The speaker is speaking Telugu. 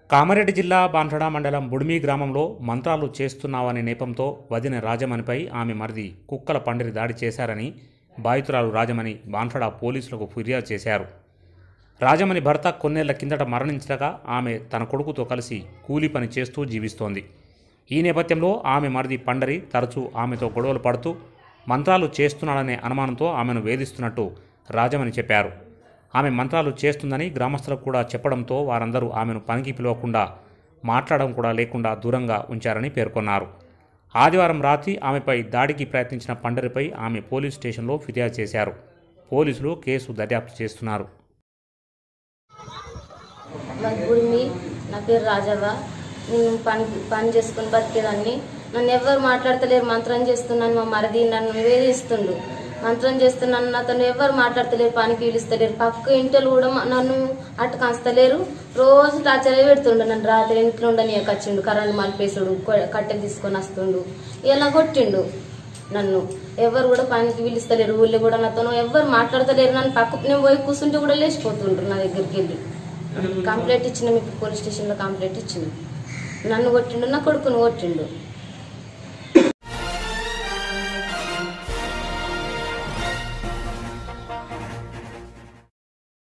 కామారెడ్డి జిల్లా బాన్సడ మండలం బుడిమి గ్రామంలో మంత్రాలు చేస్తున్నావనే నేపంతో వదిన రాజమణిపై ఆమె మరిది కుక్కల పండిరి దాడి చేశారని బాధితురాలు రాజమణి బాన్సడ పోలీసులకు ఫిర్యాదు చేశారు రాజమణి భర్త కొన్నేళ్ల కిందట మరణించగా ఆమె తన కొడుకుతో కలిసి కూలీ పని చేస్తూ జీవిస్తోంది ఈ నేపథ్యంలో ఆమె మరిది పండరి తరచూ ఆమెతో గొడవలు పడుతూ మంత్రాలు చేస్తున్నాడనే అనుమానంతో ఆమెను వేధిస్తున్నట్టు రాజమణి చెప్పారు ఆమె మంత్రాలు చేస్తుందని గ్రామస్తులకు కూడా చెప్పడంతో వారందరూ ఆమెను పనికి పిలవకుండా మాట్లాడడం కూడా లేకుండా దూరంగా ఉంచారని పేర్కొన్నారు ఆదివారం రాత్రి ఆమెపై దాడికి ప్రయత్నించిన పండరిపై ఆమె పోలీస్ స్టేషన్లో ఫిర్యాదు చేశారు పోలీసులు కేసు దర్యాప్తు చేస్తున్నారు మాది గుడిమి నా పేరు రాజవ్వ నేను పని పని చేసుకుని బతికేదాన్ని నన్ను ఎవరు మాట్లాడతలేరు మంత్రం చేస్తున్నాను మా మరిది నన్ను వేధిస్తుండు మంత్రం చేస్తున్నాను నాతో ఎవరు మాట్లాడతలేరు పనికి పిలుస్తలేరు పక్క ఇంటలు కూడా మా- నన్ను అటు కాస్తలేరు రోజు టార్చర్ పెడుతుండు నన్ను రాత్రి ఇంట్లో ఉండని వచ్చిండు కరెంట్ మలిపేసుడు కొ- కట్టెలు తీసుకొని వస్తుండు ఇలా కొట్టిండు నన్ను ఎవరు కూడా పనికి పిలుస్తలేరు ఊళ్ళో కూడా నాతో ఎవరు మాట్లాడతలేరు నన్ను పక్క నేను పోయి కూర్చుంటే కూడా లేచిపోతుండ్రు నా దగ్గరికి వెళ్ళి కంప్లైంట్ ఇచ్చిన మీకు పోలీస్ స్టేషన్లో కంప్లైంట్ ఇచ్చిన నన్ను కొట్టిండు నా కొడుకును కొట్టిండు